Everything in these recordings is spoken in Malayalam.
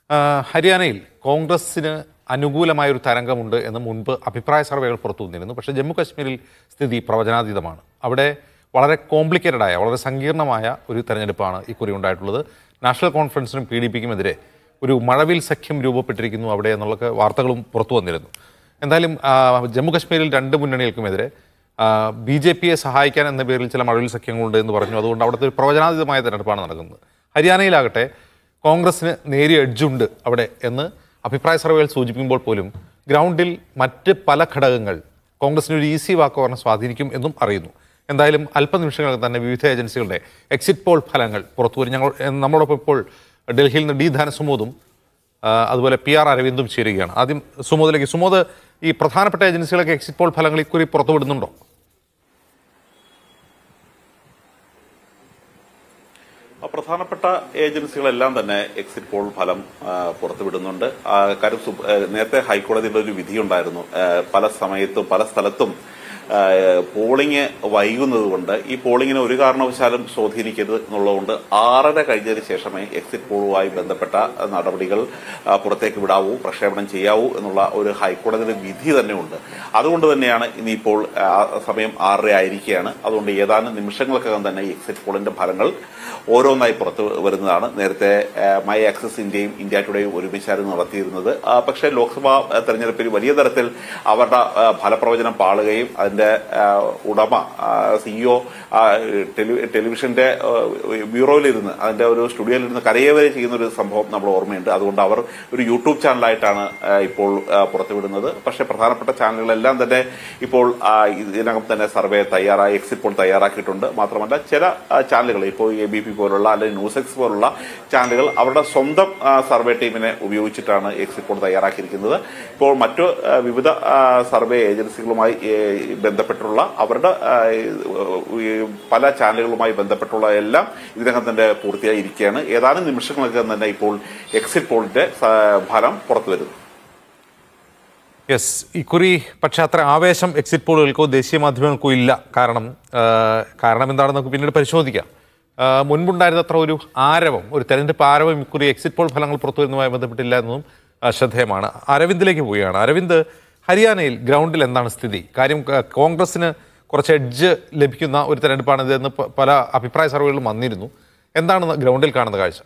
ആ, ഹരിയാനയിൽ കോൺഗ്രസിന് അനുകൂലമായ ഒരു തരംഗമുണ്ട് എന്ന് മുൻപ് അഭിപ്രായ സർവേകൾ പുറത്തു വന്നിരുന്നു പക്ഷേ ജമ്മു കാശ്മീരിൽ സ്ഥിതി പ്രവചനാതീതമാണ് അവിടെ വളരെ കോംപ്ലിക്കേറ്റഡ് ആയ വളരെ സങ്കീർണമായ ഒരു തെരഞ്ഞെടുപ്പാണ് ഇക്കുറി ഉണ്ടായിട്ടുള്ളത് നാഷണൽ കോൺഫറൻസിനും പി ഡി പിക്കും എതിരെ ഒരു മഴവിൽ സഖ്യം രൂപപ്പെട്ടിരിക്കുന്നു അവിടെ എന്നുള്ള വാർത്തകളും പുറത്തു വന്നിരുന്നു എന്തായാലും ആ, ജമ്മു കാശ്മീരിൽ രണ്ട് മുന്നണികൾക്കുമെതിരെ ബി ജെ പിയെ സഹായിക്കാൻ എന്ന പേരിൽ ചില മഴവിൽ സഖ്യങ്ങളുണ്ട് എന്ന് പറഞ്ഞു അതുകൊണ്ട് അവിടുത്തെ ഒരു പ്രവചനാതീതമായ തെരഞ്ഞെടുപ്പാണ് നടക്കുന്നത് ഹരിയാനയിലാകട്ടെ കോൺഗ്രസിന് നേരിയ എഡ്ജുണ്ട് അവിടെ എന്ന് അഭിപ്രായ സർവേകൾ സൂചിപ്പിക്കുമ്പോൾ പോലും ഗ്രൗണ്ടിൽ മറ്റ് പല ഘടകങ്ങൾ കോൺഗ്രസിന് ഒരു ഈസി വാക്ക് പറഞ്ഞ് സ്വാധീനിക്കും എന്നും അറിയുന്നു എന്തായാലും അല്പനിമിഷങ്ങൾക്ക് തന്നെ വിവിധ ഏജൻസികളുടെ എക്സിറ്റ് പോൾ ഫലങ്ങൾ പുറത്തുവരും ഞങ്ങൾ നമ്മളോടൊപ്പം ഇപ്പോൾ ഡൽഹിയിൽ നിന്ന് ഡി ധനസുമോദും ആ, അതുപോലെ പി ആർ അരവിന്ദും ചേരുകയാണ് ആദ്യം സുമോദിലേക്ക് സുമോദ് ഈ പ്രധാനപ്പെട്ട ഏജൻസികളൊക്കെ എക്സിറ്റ് പോൾ ഫലങ്ങൾ ഇക്കുറി പുറത്തുവിടുന്നുണ്ടോ ആ പ്രധാനപ്പെട്ട ഏജൻസികളെല്ലാം തന്നെ എക്സിറ്റ് പോൾ ഫലം ആ, പുറത്തുവിടുന്നുണ്ട് ആ, കാര്യം സു- ആ, നേരത്തെ ഹൈക്കോടതിയുടെ ഒരു വിധിയുണ്ടായിരുന്നു ആ, പല സമയത്തും പല സ്ഥലത്തും ആ, പോളിംഗ് വൈകുന്നത് കൊണ്ട് ഈ പോളിംഗിനെ ഒരു കാരണവശാലും സ്വാധീനിക്കരുത് എന്നുള്ളതുകൊണ്ട് ആറര കഴിഞ്ഞതിന് ശേഷമേ എക്സിറ്റ് പോളുമായി ബന്ധപ്പെട്ട നടപടികൾ ആ, പുറത്തേക്ക് വിടാവൂ പ്രക്ഷേപണം ചെയ്യാവൂ എന്നുള്ള ഒരു ഹൈക്കോടതിയുടെ വിധി തന്നെ ഉണ്ട് അതുകൊണ്ട് തന്നെയാണ് ഇനിയിപ്പോൾ ആ, സമയം ആറര ആയിരിക്കുകയാണ് അതുകൊണ്ട് ഏതാനും നിമിഷങ്ങൾക്കകം തന്നെ ഈ എക്സിറ്റ് പോളിന്റെ ഫലങ്ങൾ ഓരോന്നായി പുറത്തു വരുന്നതാണ് നേരത്തെ ആ, മൈ ആക്സസ് ഇന്ത്യയും ഇന്ത്യ ടുഡേയും ഒരുമിച്ചായിരുന്നു നടത്തിയിരുന്നത് ആ, പക്ഷേ ലോക്സഭാ ആ, തെരഞ്ഞെടുപ്പിൽ വലിയ തരത്തിൽ അവരുടെ ആ, ഫലപ്രവചനം പാളുകയും അതിന്റെ ആ, ഉടമ സിഇഒ ടെലിവിഷന്റെ ആ, ബ്യൂറോയിലിരുന്ന് അതിന്റെ ഒരു സ്റ്റുഡിയോയിലിരുന്ന് കരയേവരെ ചെയ്യുന്ന ഒരു സംഭവം നമ്മൾ ഓർമ്മയുണ്ട് അതുകൊണ്ട് അവർ ഒരു യൂട്യൂബ് ചാനലായിട്ടാണ് ആ, ഇപ്പോൾ ആ, പുറത്തുവിടുന്നത് പക്ഷേ പ്രധാനപ്പെട്ട ചാനലുകളെല്ലാം തന്നെ ഇപ്പോൾ ആ, ഇതിനകം തന്നെ സർവേ തയ്യാറായി എക്സിറ്റ് പോൾ തയ്യാറാക്കിയിട്ടുണ്ട് മാത്രമല്ല ചില ആ, ചാനലുകൾ ഇപ്പോൾ എ ബി പി പോലുള്ള അല്ലെങ്കിൽ ന്യൂസ് എക്സ് പോലുള്ള ചാനലുകൾ അവരുടെ സ്വന്തം ആ, സർവേ ടീമിനെ ഉപയോഗിച്ചിട്ടാണ് എക്സിറ്റ് പോൾ തയ്യാറാക്കിയിരിക്കുന്നത് ഇപ്പോൾ മറ്റു ആ, വിവിധ ആ, സർവേ ഏജൻസികളുമായി ഏ, ബന്ധപ്പെട്ടുള്ള അവരുടെ ആ, ഈ പല ചാനലുകളുമായി ബന്ധപ്പെട്ടുള്ള എല്ലാം ഇതിനകം തന്നെ പൂർത്തിയായി ഇരിക്കുകയാണ് ഏതാനും നിമിഷങ്ങൾക്കകം തന്നെ ഇപ്പോൾ എക്സിറ്റ് പോളിന്റെ സ- ഫലം പുറത്തു വരുന്നു യെസ് ഇക്കുറി പക്ഷേ അത്ര ആവേശം എക്സിറ്റ് പോളുകൾക്കോ ദേശീയ മാധ്യമങ്ങൾക്കോ ഇല്ല കാരണം ആ, കാരണം എന്താണെന്ന് നമുക്ക് പിന്നീട് പരിശോധിക്കാം ആ, മുൻപുണ്ടായിരുന്ന അത്ര ഒരു ആരവം ഒരു തെരഞ്ഞെടുപ്പ് ആരവം ഇക്കുറി എക്സിറ്റ് പോൾ ഫലങ്ങൾ പുറത്തു വരുന്നതുമായി ബന്ധപ്പെട്ടില്ല എന്നതും ആ, ശ്രദ്ധേയമാണ് അരവിന്ദിലേക്ക് പോവുകയാണ് അരവിന്ദ് ഹരിയാനയിൽ ഗ്രൗണ്ടിൽ എന്താണ് സ്ഥിതി കാര്യം ക- കോൺഗ്രസിന് കുറച്ച് എഡ്ജ് ലഭിക്കുന്ന ഒരു തെരഞ്ഞെടുപ്പാണിത് എന്ന് പ- പല അഭിപ്രായ സർവേകളിലും വന്നിരുന്നു എന്താണ് ഗ്രൗണ്ടിൽ കാണുന്ന കാഴ്ച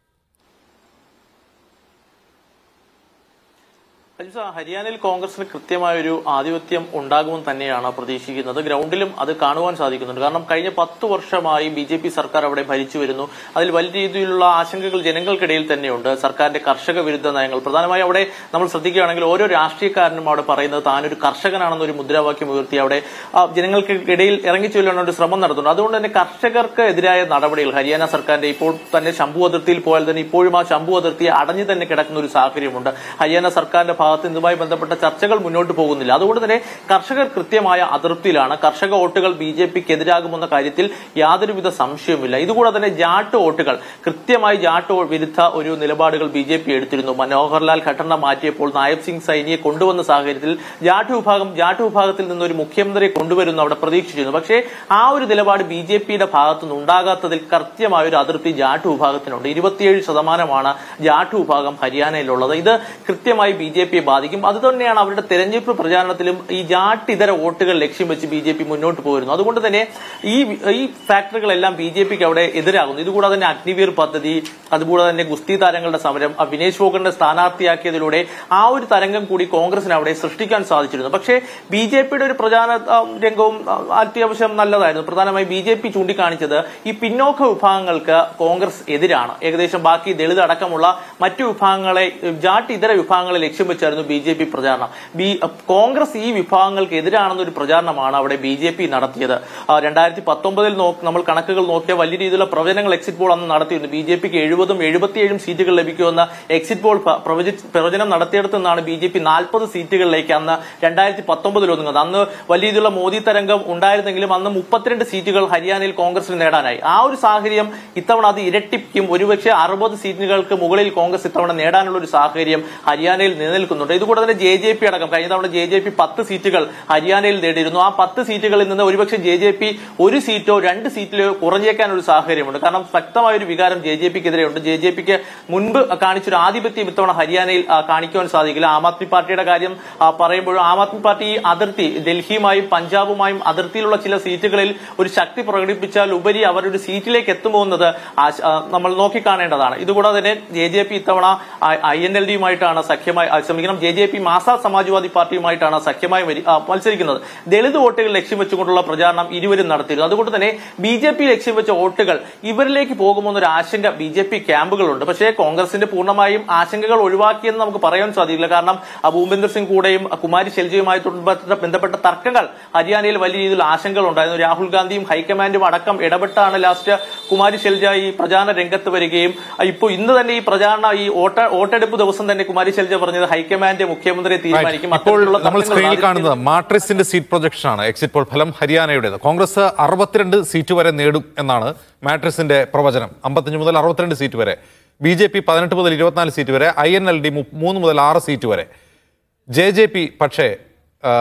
അജിസ, ഹരിയാനയിൽ കോൺഗ്രസിന് കൃത്യമായ ഒരു ആധിപത്യം ഉണ്ടാകുമെന്ന് തന്നെയാണ് പ്രതീക്ഷിക്കുന്നത് ഗ്രൗണ്ടിലും അത് കാണുവാൻ സാധിക്കുന്നുണ്ട് കാരണം കഴിഞ്ഞ പത്ത് വർഷമായി ബി ജെ പി സർക്കാർ അവിടെ ഭരിച്ചു വരുന്നു അതിൽ വലിയ രീതിയിലുള്ള ആശങ്കകൾ ജനങ്ങൾക്കിടയിൽ തന്നെയുണ്ട് സർക്കാരിന്റെ കർഷക വിരുദ്ധ നയങ്ങൾ പ്രധാനമായും അവിടെ നമ്മൾ ശ്രദ്ധിക്കുകയാണെങ്കിൽ ഓരോ രാഷ്ട്രീയക്കാരനും അവിടെ പറയുന്നത് താനൊരു കർഷകനാണെന്ന ഒരു മുദ്രാവാക്യം ഉയർത്തി അവിടെ ആ, ജനങ്ങൾക്കിടയിൽ ഇറങ്ങിച്ചൊല്ലാൻ ഒരു ശ്രമം നടത്തുന്നുണ്ട് അതുകൊണ്ട് തന്നെ കർഷകർക്ക് എതിരായ നടപടികൾ ഹരിയാന സർക്കാരിന്റെ ഇപ്പോൾ തന്നെ ശംഭു അതിർത്തിയിൽ പോയാൽ തന്നെ ഇപ്പോഴും ആ ശംഭു അതിർത്തി അടഞ്ഞു തന്നെ കിടക്കുന്ന ഒരു സാഹചര്യമുണ്ട് ഹരിയാന സർക്കാരിന്റെ ഭാഗത്ത് ഇതുമായി ബന്ധപ്പെട്ട ചർച്ചകൾ മുന്നോട്ട് പോകുന്നില്ല അതുകൊണ്ട് തന്നെ കർഷകർ കൃത്യമായ അതൃപ്തിയിലാണ് കർഷക വോട്ടുകൾ ബി ജെ പിക്ക് എതിരാകുമെന്ന കാര്യത്തിൽ യാതൊരുവിധ സംശയവുമില്ല ഇതുകൂടാതെ തന്നെ ജാട്ട് വോട്ടുകൾ കൃത്യമായി ജാട്ട് വോ- വിരുദ്ധ ഒരു നിലപാടുകൾ ബി ജെ പി എടുത്തിരുന്നു മനോഹർലാൽ ഖട്ടറിനെ മാറ്റിയപ്പോൾ നായബ് സിംഗ് സൈനിയെ കൊണ്ടുവന്ന സാഹചര്യത്തിൽ ജാട്ട് വിഭാഗം ജാട്ട് വിഭാഗത്തിൽ നിന്ന് ഒരു മുഖ്യമന്ത്രിയെ കൊണ്ടുവരുന്നു അവിടെ പ്രതീക്ഷിച്ചിരുന്നു പക്ഷേ ആ ഒരു നിലപാട് ബി ജെ പിയുടെ ഭാഗത്തുനിന്ന് ഉണ്ടാകാത്തതിൽ കൃത്യമായ ഒരു അതിർത്തി ജാട്ട് വിഭാഗത്തിനുണ്ട് ഇരുപത്തിയേഴ് ശതമാനമാണ് ജാട്ട് വിഭാഗം ഹരിയാനയിലുള്ളത് ഇത് കൃത്യമായി ബി ജെ പിയെ ബാധിക്കും അത് തന്നെയാണ് അവരുടെ തെരഞ്ഞെടുപ്പ് പ്രചാരണത്തിലും ഈ ജാട്ട് ഇതര വോട്ടുകൾ ലക്ഷ്യം വെച്ച് ബി ജെ പി മുന്നോട്ട് പോയിരുന്നു അതുകൊണ്ട് തന്നെ ഈ ഈ ഫാക്ടറികളെല്ലാം ബി ജെ പിക്ക് അവിടെ എതിരാകുന്നു ഇതുകൂടാതെ തന്നെ അഗ്നിവീർ പദ്ധതി അതുകൂടാതെ തന്നെ ഗുസ്തി താരങ്ങളുടെ സമരം ആ വിനേഷ് ഫോഗറിനെ സ്ഥാനാർത്ഥിയാക്കിയതിലൂടെ ആ ഒരു തരംഗം കൂടി കോൺഗ്രസിന് അവിടെ സൃഷ്ടിക്കാൻ സാധിച്ചിരുന്നു പക്ഷേ ബി ജെ പിയുടെ ഒരു പ്രധാന ആ, രംഗവും ആ, അത്യാവശ്യം നല്ലതായിരുന്നു പ്രധാനമായി ബി ജെ പി ചൂണ്ടിക്കാണിച്ചത് ഈ പിന്നോക്ക വിഭാഗങ്ങൾക്ക് കോൺഗ്രസ് എതിരാണ് ഏകദേശം ബാക്കി ദളിത് അടക്കമുള്ള മറ്റു വിഭാഗങ്ങളെ ജാട്ട് ഇതര വിഭാഗങ്ങളെ ലക്ഷ്യം വെച്ചായിരുന്നു ബി ജെ പി പ്രചാരണം ബി കോൺഗ്രസ് ഈ വിഭാഗങ്ങൾക്ക് എതിരാണെന്നൊരു പ്രചാരണമാണ് അവിടെ ബി ജെ പി നടത്തിയത് ആ, രണ്ടായിരത്തി പത്തൊമ്പതിൽ നമ്മൾ കണക്കുകൾ നോക്കിയ വലിയ രീതിയിലുള്ള പ്രവചനങ്ങൾ എക്സിറ്റ് പോൾ അന്ന് നടത്തിയിരുന്നു ബി ജെ പിക്ക് എഴുപതും എഴുപത്തിയേഴും സീറ്റുകൾ ലഭിക്കുമെന്ന എക്സിറ്റ് പോൾ പ- പ്രവചി- പ്രവചനം നടത്തിയിടത്തു നിന്നാണ് ബി ജെ പി നാൽപ്പത് സീറ്റുകളിലേക്ക് അന്ന് രണ്ടായിരത്തി പത്തൊമ്പതിൽ ഒതുങ്ങുന്നത് അന്ന് വലിയ രീതിയിലുള്ള മോദി തരംഗം ഉണ്ടായിരുന്നെങ്കിലും അന്ന് മുപ്പത്തിരണ്ട് സീറ്റുകൾ ഹരിയാനയിൽ കോൺഗ്രസിന് നേടാനായി ആ ഒരു സാഹചര്യം ഇത്തവണ അത് ഇരട്ടിപ്പിക്കും ഒരുപക്ഷെ അറുപത് സീറ്റുകൾക്ക് മുകളിൽ കോൺഗ്രസ് ഇത്തവണ നേടാനുള്ള ഒരു സാഹചര്യം ഹരിയാനയിൽ നിലനിൽക്കുന്നുണ്ട് വരുന്നുണ്ട് ഇതുകൂടെ തന്നെ ജെ ജെ പി അടക്കം കഴിഞ്ഞ തവണ ജെ ജെ പി പത്ത് സീറ്റുകൾ ഹരിയാനയിൽ നേടിയിരുന്നു ആ പത്ത് സീറ്റുകളിൽ നിന്ന് ഒരുപക്ഷെ ജെ ജെ പി ഒരു സീറ്റോ രണ്ട് സീറ്റിലോ കുറഞ്ഞേക്കാൻ ഒരു സാഹചര്യമുണ്ട് കാരണം ശക്തമായ ഒരു വികാരം ജെ ജെ പിക്കെതിരെയുണ്ട് ജെ ജെ പിക്ക് മുൻപ് കാണിച്ചൊരു ആധിപത്യം ഇത്തവണ ഹരിയാനയിൽ ആ, കാണിക്കുവാൻ സാധിക്കില്ല ആം ആദ്മി പാർട്ടിയുടെ കാര്യം ആ, പറയുമ്പോഴും ആം ആദ്മി പാർട്ടി ഈ അതിർത്തി ഡൽഹിയുമായും പഞ്ചാബുമായും അതിർത്തിയിലുള്ള ചില സീറ്റുകളിൽ ഒരു ശക്തി പ്രകടിപ്പിച്ചാൽ ഉപരി അവർ ഒരു സീറ്റിലേക്ക് എത്തുമോ എന്നത് ആശ- ആ, നമ്മൾ നോക്കിക്കാണേണ്ടതാണ് ഇതുകൂടാതെ തന്നെ ജെ ജെ പി ഇത്തവണ ഐ എൻ എൽ ഡിയുമായിട്ടാണ് സഖ്യമായി ആ, ക്ഷമിക്കണം ജെ ജെ പി മാസാ സമാജ്വാദി പാർട്ടിയുമായിട്ടാണ് സഖ്യമായി വരി- ആ, മത്സരിക്കുന്നത് ദളിത് വോട്ടുകൾ ലക്ഷ്യം വെച്ചുകൊണ്ടുള്ള പ്രചാരണം ഇരുവരും നടത്തിയിരുന്നു അതുകൊണ്ട് തന്നെ ബി ജെ പി ലക്ഷ്യം വെച്ച വോട്ടുകൾ ഇവരിലേക്ക് പോകുമോ എന്നൊരു ആശങ്ക ബി ജെ പി ക്യാമ്പുകളുണ്ട് പക്ഷേ കോൺഗ്രസിന്റെ പൂർണ്ണമായും ആശങ്കകൾ ഒഴിവാക്കിയെന്ന് നമുക്ക് പറയാൻ സാധിക്കില്ല കാരണം ആ ഭൂപേന്ദർ സിംഗ് കൂടെയും ആ, കുമാരി ശെൽജയുമായി ബന്ധപ്പെട്ട- ബന്ധപ്പെട്ട തർക്കങ്ങൾ ഹരിയാനയിൽ വലിയ രീതിയിൽ ആശങ്കകൾ ഉണ്ടായിരുന്നു രാഹുൽ ഗാന്ധിയും ഹൈക്കമാൻഡും അടക്കം ഇടപെട്ടാണ് ലാസ്റ്റ് കുമാരി ശെൽജ ഈ പ്രചാരണ രംഗത്ത് വരികയും ആ, ഇപ്പോൾ ഇന്ന് തന്നെ ഈ പ്രചാരണ ഈ വോട്ട വോട്ടെടുപ്പ് ദിവസം തന്നെ കുമാരി ശെൽജ പറഞ്ഞത് ഹൈക്കമാൻഡ് മുഖ്യമന്ത്രിയെ തീരുമാനിക്കും ഇപ്പോൾ അത്തരത്തിലുള്ള നമ്മൾ തർക്കങ്ങൾ സ്ക്രീനിൽ ആദ്യം- കാണുന്നത് മാട്രിക്സിന്റെ സീറ്റ് പ്രൊജക്ഷൻ ആണ് എക്സിറ്റ് പോൾ ഫലം ഹരിയാനയുടേത് കോൺഗ്രസ് അറുപത്തിരണ്ട് സീറ്റ് വരെ നേടും എന്നാണ് മാട്രിക്സിന്റെ പ്രവചനം അമ്പത്തഞ്ച് മുതൽ അറുപത്തിരണ്ട് സീറ്റ് വരെ ബി ജെ പി പതിനെട്ട് മുതൽ ഇരുപത്തിനാല് സീറ്റ് വരെ ഐ എൻ എൽ ഡി മൂന്ന് മുതൽ ആറ് സീറ്റ് വരെ ജെ ജെ പി പക്ഷേ ആ,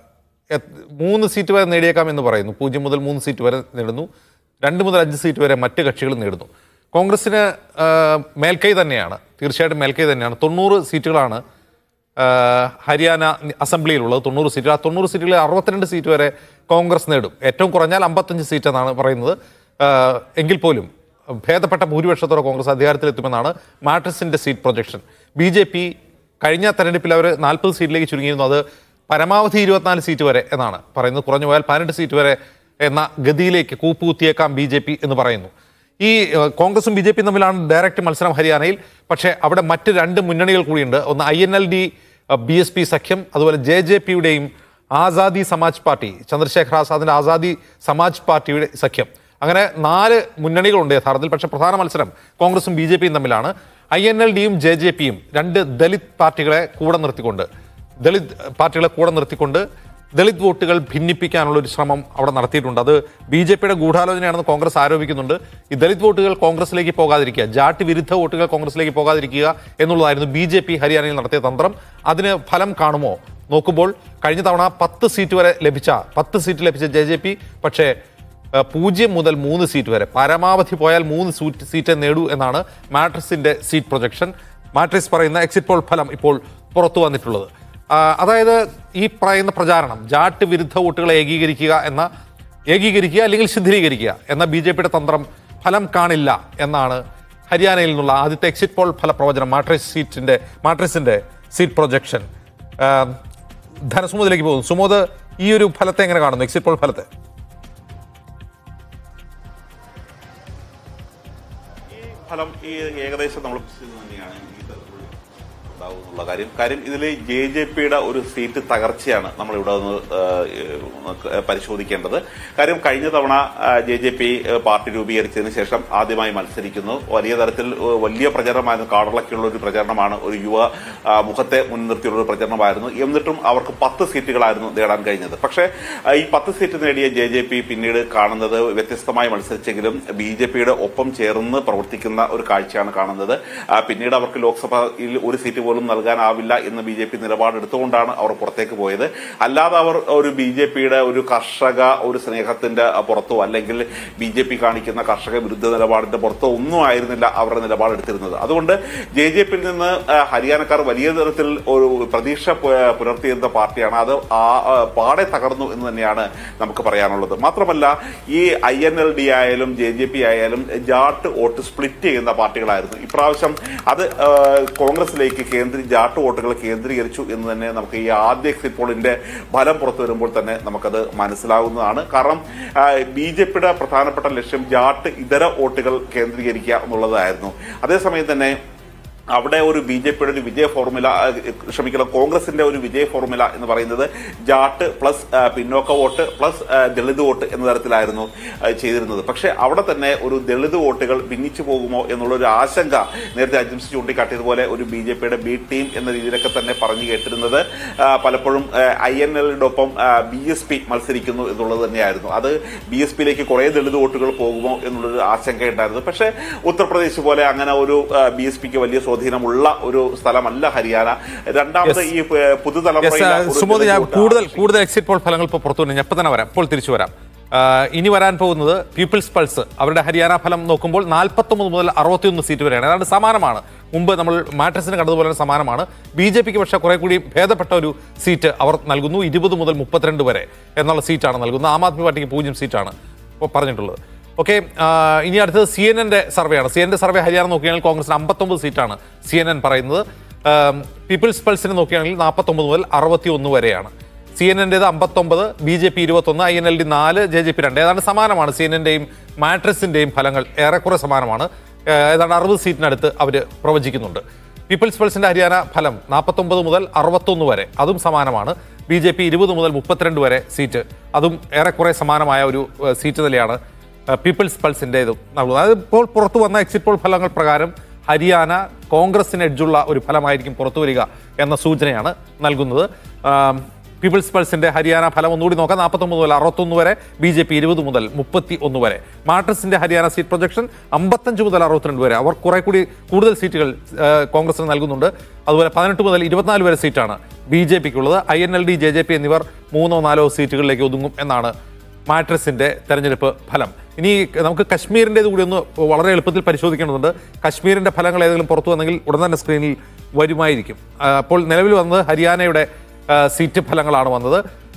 എത്- മൂന്ന് സീറ്റ് വരെ നേടിയേക്കാം എന്ന് പറയുന്നു പൂജ്യം മുതൽ മൂന്ന് സീറ്റ് വരെ നേടുന്നു രണ്ട് മുതൽ അഞ്ച് സീറ്റ് വരെ മറ്റ് കക്ഷികൾ നേടുന്നു കോൺഗ്രസിന് ആ, മേൽക്കൈ തന്നെയാണ് തീർച്ചയായിട്ടും മേൽക്കൈ തന്നെയാണ് തൊണ്ണൂറ് സീറ്റുകളാണ് ആ, ഹരിയാന അസംബ്ലിയിലുള്ളത് തൊണ്ണൂറ് സീറ്റ് ആ തൊണ്ണൂറ് സീറ്റുകളിൽ അറുപത്തിരണ്ട് സീറ്റ് വരെ കോൺഗ്രസ് നേടും ഏറ്റവും കുറഞ്ഞാൽ അമ്പത്തഞ്ച് സീറ്റ് എന്നാണ് പറയുന്നത് ആ, എങ്കിൽ പോലും ഭേദപ്പെട്ട ഭൂരിപക്ഷത്തോടെ കോൺഗ്രസ് അധികാരത്തിലെത്തുമെന്നാണ് മാട്രിക്സിന്റെ seat projection B J P കഴിഞ്ഞ തെരഞ്ഞെടുപ്പിൽ അവർ നാൽപ്പത് സീറ്റിലേക്ക് ചുരുങ്ങിയിരുന്നു അത് പരമാവധി ഇരുപത്തിനാല് സീറ്റ് വരെ എന്നാണ് പറയുന്നത് കുറഞ്ഞു പോയാൽ പതിനെട്ട് സീറ്റ് വരെ എന്ന ഗതിയിലേക്ക് കൂപ്പുകുത്തിയേക്കാം ബി ജെ പി എന്ന് പറയുന്നു ഈ ഏഹ്, കോൺഗ്രസും ബി ജെ പിയും തമ്മിലാണ് ഡയറക്റ്റ് മത്സരം ഹരിയാനയിൽ പക്ഷേ അവിടെ മറ്റ് രണ്ട് മുന്നണികൾ കൂടിയുണ്ട് ഒന്ന് I N L D B S P സഖ്യം അതുപോലെ ജെ ജെ പിയുടെയും ആസാദി സമാജ് പാർട്ടി ചന്ദ്രശേഖർ ആസാദിന്റെ ആസാദി സമാജ് പാർട്ടിയുടെ സഖ്യം അങ്ങനെ നാല് മുന്നണികളുണ്ട് യഥാർത്ഥത്തിൽ പക്ഷേ പ്രധാന മത്സരം കോൺഗ്രസും ബി ജെ പിയും തമ്മിലാണ് ഐ എൻ എൽ ഡിയും ജെ ജെ പിയും രണ്ട് ദലിത് പാർട്ടികളെ കൂടെ നിർത്തിക്കൊണ്ട് ദളിത് പാർട്ടികളെ കൂടെ നിർത്തിക്കൊണ്ട് ദളിത് വോട്ടുകൾ ഭിന്നിപ്പിക്കാനുള്ള ഒരു ശ്രമം അവിടെ നടത്തിയിട്ടുണ്ട് അത് ബി ജെ പിയുടെ ഗൂഢാലോചനയാണെന്ന് കോൺഗ്രസ് ആരോപിക്കുന്നുണ്ട് ഈ ദളിത് വോട്ടുകൾ കോൺഗ്രസിലേക്ക് പോകാതിരിക്കുക ജാട്ടി വിരുദ്ധ വോട്ടുകൾ കോൺഗ്രസിലേക്ക് പോകാതിരിക്കുക എന്നുള്ളതായിരുന്നു ബി ജെ പി ഹരിയാനയിൽ നടത്തിയ തന്ത്രം അതിന് ഫലം കാണുമോ നോക്കുമ്പോൾ കഴിഞ്ഞ തവണ പത്ത് സീറ്റ് വരെ ലഭിച്ച പത്ത് സീറ്റ് ലഭിച്ച ജെ ജെ പി പക്ഷേ ഏഹ്, പൂജ്യം മുതൽ മൂന്ന് സീറ്റ് വരെ പരമാവധി പോയാൽ മൂന്ന് സീറ്റ് സീറ്റ് നേടൂ എന്നാണ് മാട്രിക്സിന്റെ സീറ്റ് പ്രൊജക്ഷൻ മാട്രിക്സ് പറയുന്ന എക്സിറ്റ് പോൾ ഫലം ഇപ്പോൾ പുറത്തു വന്നിട്ടുള്ളത് ആ, അതായത് ഈ പറയുന്ന പ്രചാരണം ജാട്ട് വിരുദ്ധ വോട്ടുകളെ ഏകീകരിക്കുക എന്ന ഏകീകരിക്കുക അല്ലെങ്കിൽ ശിഥിലീകരിക്കുക എന്ന ബി ജെ പിയുടെ തന്ത്രം ഫലം കാണില്ല എന്നാണ് ഹരിയാനയിൽ നിന്നുള്ള ആദ്യത്തെ എക്സിറ്റ് പോൾ ഫല പ്രവചനം മാട്രിക്സ് സീറ്റിന്റെ മാട്രിക്സിന്റെ സീറ്റ് പ്രൊജക്ഷൻ ധനസുമോദിലേക്ക് പോകുന്നു സുമോദ് ഈ ഒരു ഫലത്തെ എങ്ങനെ കാണുന്നു എക്സിറ്റ് പോൾ ഫലത്തെ ഫലം ഈ ഏകദേശം നമ്മൾ തന്നെയാണ് ഈ തരത്തിൽ ഉണ്ടാവും എന്നുള്ള കാര്യം കാര്യം ഇതിൽ ജെ ജെ പിയുടെ ഒരു സീറ്റ് തകർച്ചയാണ് നമ്മൾ ഇവിടെ ഒന്ന് ഏഹ്, പരിശോധിക്കേണ്ടത് കാര്യം കഴിഞ്ഞ തവണ ജെ ജെ പി പാർട്ടി രൂപീകരിച്ചതിന് ശേഷം ആദ്യമായി മത്സരിക്കുന്നു വലിയ തരത്തിൽ ഏഹ്, വലിയ പ്രചരണമായിരുന്നു കാടളക്കുള്ള ഒരു പ്രചരണമാണ് ഒരു യുവ ആ, മുഖത്തെ മുൻനിർത്തിയുള്ള ഒരു പ്രചരണമായിരുന്നു എന്നിട്ടും അവർക്ക് പത്ത് സീറ്റുകളായിരുന്നു നേടാൻ കഴിഞ്ഞത് പക്ഷേ ആ, ഈ പത്ത് സീറ്റ് നേടിയ ജെ ജെ പി പിന്നീട് കാണുന്നത് വ്യത്യസ്തമായി മത്സരിച്ചെങ്കിലും ബി ജെ പിയുടെ ഒപ്പം ചേർന്ന് പ്രവർത്തിക്കുന്ന ഒരു കാഴ്ചയാണ് കാണുന്നത് ആ, പിന്നീട് അവർക്ക് ലോക്സഭയിൽ ഒരു സീറ്റ് പോലും നൽകാനാവില്ല എന്ന് ബി ജെ പി നിലപാടെടുത്തുകൊണ്ടാണ് അവർ പുറത്തേക്ക് പോയത് അല്ലാതെ അവർ ഒരു ബി ജെ പിയുടെ ഒരു കർഷക ഒരു സ്നേഹത്തിന്റെ പുറത്തോ അല്ലെങ്കിൽ ബി ജെ പി കാണിക്കുന്ന കർഷക വിരുദ്ധ നിലപാടിന്റെ പുറത്തോ ഒന്നും ആയിരുന്നില്ല അവരുടെ നിലപാടെടുത്തിരുന്നത് അതുകൊണ്ട് ജെ ജെ പിയിൽ നിന്ന് ആ, ഹരിയാനക്കാർ വലിയ തരത്തിൽ ഒരു പ്രതീക്ഷ പു- പുലർത്തിയിരുന്ന പാർട്ടിയാണ് അത് ആ ആ, പാടെ തകർന്നു എന്ന് തന്നെയാണ് നമുക്ക് പറയാനുള്ളത് മാത്രമല്ല ഈ ഐ എൻ എൽ ഡി ആയാലും ജെ ജെ പി ആയാലും ജാട്ട് വോട്ട് സ്പ്ലിറ്റ് ചെയ്യുന്ന പാർട്ടികളായിരുന്നു ഇപ്രാവശ്യം അത് ആ, കോൺഗ്രസിലേക്ക് കേന്ദ്രീ ജാട്ട് വോട്ടുകൾ കേന്ദ്രീകരിച്ചു എന്ന് തന്നെ നമുക്ക് ഈ ആദ്യ എക്സിറ്റ് പോളിന്റെ ഫലം പുറത്തു വരുമ്പോൾ തന്നെ നമുക്കത് മനസ്സിലാവുന്നതാണ് കാരണം ബി ജെ പിയുടെ പ്രധാനപ്പെട്ട ലക്ഷ്യം ജാട്ട് ഇതര വോട്ടുകൾ കേന്ദ്രീകരിക്കുക എന്നുള്ളതായിരുന്നു അതേസമയം തന്നെ അവിടെ ഒരു ബി ജെ പിയുടെ ഒരു വിജയ ഫോർമുല ആ, ക്ഷമിക്കണം കോൺഗ്രസിന്റെ ഒരു വിജയ ഫോർമുല എന്ന് പറയുന്നത് ജാട്ട് പ്ലസ് ആ, പിന്നോക്ക വോട്ട് പ്ലസ് ആ, ദളിത് വോട്ട് എന്ന തരത്തിലായിരുന്നു ആ, ചെയ്തിരുന്നത് പക്ഷേ അവിടെ തന്നെ ഒരു ദളിത് വോട്ടുകൾ ഭിന്നിച്ചു പോകുമോ എന്നുള്ള ഒരു ആശങ്ക നേരത്തെ അജിംസ് ചൂണ്ടിക്കാട്ടിയതുപോലെ ഒരു ബി ജെ പിയുടെ ബി ടീം എന്ന രീതിയിലൊക്കെ തന്നെ പറഞ്ഞു കേട്ടിരുന്നത് ആ, പലപ്പോഴും ഐ എൻ എല്ലിനൊപ്പം ബി എസ് പി മത്സരിക്കുന്നു എന്നുള്ളത് തന്നെയായിരുന്നു അത് ബി എസ് പിയിലേക്ക് കുറെ ദളിത് വോട്ടുകൾ പോകുമോ എന്നുള്ളൊരു ആശങ്കയുണ്ടായിരുന്നു പക്ഷേ ഉത്തർപ്രദേശ് പോലെ അങ്ങനെ ഒരു ബി എസ് പിക്ക് വലിയ സ്വാധീനം സ്വാധീനമുള്ള ഒരു സ്ഥലമല്ല ഹരിയാന രണ്ടാമത് ഈ ഏഹ്, പുതുതലമുറയിലെ യെസ് ഒരു സുമോദ് ഞാൻ ജനകൂട്ടം കൂടുതൽ കൂടുതൽ എക്സിറ്റ് പോൾ ഫലങ്ങൾ ഇപ്പോൾ പുറത്തു വന്നു എപ്പോൾ തന്നെ വരാം ഇപ്പോൾ തിരിച്ചു വരാം ആ, ഇനി വരാൻ പോകുന്നത് പീപ്പിൾസ് പൾസ് അവരുടെ ഹരിയാന ഫലം നോക്കുമ്പോൾ നാൽപ്പത്തൊമ്പത് മുതൽ അറുപത്തിയൊന്ന് സീറ്റ് വരെയാണ് ഏതാണ്ട് സമാനമാണ് മുമ്പ് നമ്മൾ മാട്രസിന് കണ്ടതുപോലെ തന്നെ സമാനമാണ് ബി ജെ പിക്ക് പക്ഷേ കുറെ കൂടി ഭേദപ്പെട്ട ഒരു സീറ്റ് അവർ നൽകുന്നു ഇരുപത് മുതൽ മുപ്പത്തിരണ്ട് വരെ എന്നുള്ള സീറ്റാണ് നൽകുന്നത് ആം ആദ്മി പാർട്ടിക്ക് പൂജ്യം സീറ്റാണ് ഇപ്പോൾ പറഞ്ഞിട്ടുള്ളത് ഓക്കെ ഇനി അടുത്തത് സി എൻ എൻ്റെ സർവേയാണ് സി എൻ്റെ സർവേ ഹരിയാന നോക്കുകയാണെങ്കിൽ കോൺഗ്രസിന് അമ്പത്തൊമ്പത് സീറ്റാണ് സി എൻ എൻ പറയുന്നത് ആം, പീപ്പിൾസ് പൾസിന് നോക്കുകയാണെങ്കിൽ നാൽപ്പത്തൊമ്പത് മുതൽ അറുപത്തി ഒന്ന് വരെയാണ് സി എൻ എൻ്റേത് അമ്പത്തൊമ്പത് ബി ജെ പി ഇരുപത്തൊന്ന് ഐ എൻ എൽ ഡി നാല് ജെ ജെ പി രണ്ട് ഏതാണ്ട് സമാനമാണ് സി എൻ എൻ്റെയും മാട്രസിൻ്റെയും ഫലങ്ങൾ ഏറെക്കുറെ സമാനമാണ് ഏഹ് ഏതാണ്ട് അറുപത് സീറ്റിനടുത്ത് അവർ പ്രവചിക്കുന്നുണ്ട് പീപ്പിൾസ് പൾസിന്റെ ഹരിയാന ഫലം നാൽപ്പത്തൊമ്പത് മുതൽ അറുപത്തൊന്ന് വരെ അതും സമാനമാണ് ബി ജെ പി ഇരുപത് മുതൽ മുപ്പത്തിരണ്ട് വരെ സീറ്റ് അതും ഏറെക്കുറെ സമാനമായ ഒരു ഏഹ്, സീറ്റ് നിലയാണ് ഏഹ്, പീപ്പിൾസ് പൾസിൻ്റെതും നൽകുന്നത് അതായത് ഇപ്പോൾ പുറത്തു വന്ന എക്സിറ്റ് പോൾ ഫലങ്ങൾ പ്രകാരം ഹരിയാന കോൺഗ്രസിന് എഡ്ജുള്ള ഒരു ഫലമായിരിക്കും പുറത്തു വരിക എന്ന സൂചനയാണ് നൽകുന്നത് ആം, പീപ്പിൾസ് പൾസിന്റെ ഹരിയാന ഫലം ഒന്നുകൂടി നോക്കാം നാൽപ്പത്തൊമ്പത് മുതൽ അറുപത്തൊന്ന് വരെ ബി ജെ പി ഇരുപത് മുതൽ മുപ്പത്തി ഒന്ന് വരെ മാട്രസിന്റെ ഹരിയാന സീറ്റ് പ്രൊജക്ഷൻ അമ്പത്തഞ്ച് മുതൽ അറുപത്തിരണ്ട് വരെ അവർ കുറെ കൂടി കൂടുതൽ സീറ്റുകൾ ആ, കോൺഗ്രസിന് നൽകുന്നുണ്ട് അതുപോലെ പതിനെട്ട് മുതൽ ഇരുപത്തിനാല് വരെ സീറ്റാണ് ബി ജെ പിക്കുള്ളത് I N L D J J P എന്നിവർ മൂന്നോ നാലോ സീറ്റുകളിലേക്ക് ഒതുങ്ങും എന്നാണ് മാട്രസിന്റെ തെരഞ്ഞെടുപ്പ് ഫലം ഇനി നമുക്ക് കശ്മീരിൻ്റെത് കൂടി ഒന്ന് വളരെ എളുപ്പത്തിൽ പരിശോധിക്കേണ്ടതുണ്ട് കശ്മീരിന്റെ ഫലങ്ങൾ ഏതെങ്കിലും പുറത്തു വന്നെങ്കിൽ ഉടൻ തന്നെ സ്ക്രീനിൽ വരുമായിരിക്കും ആ, അപ്പോൾ നിലവിൽ വന്നത് ഹരിയാനയുടെ ആ, സീറ്റ് ഫലങ്ങളാണ് വന്നത്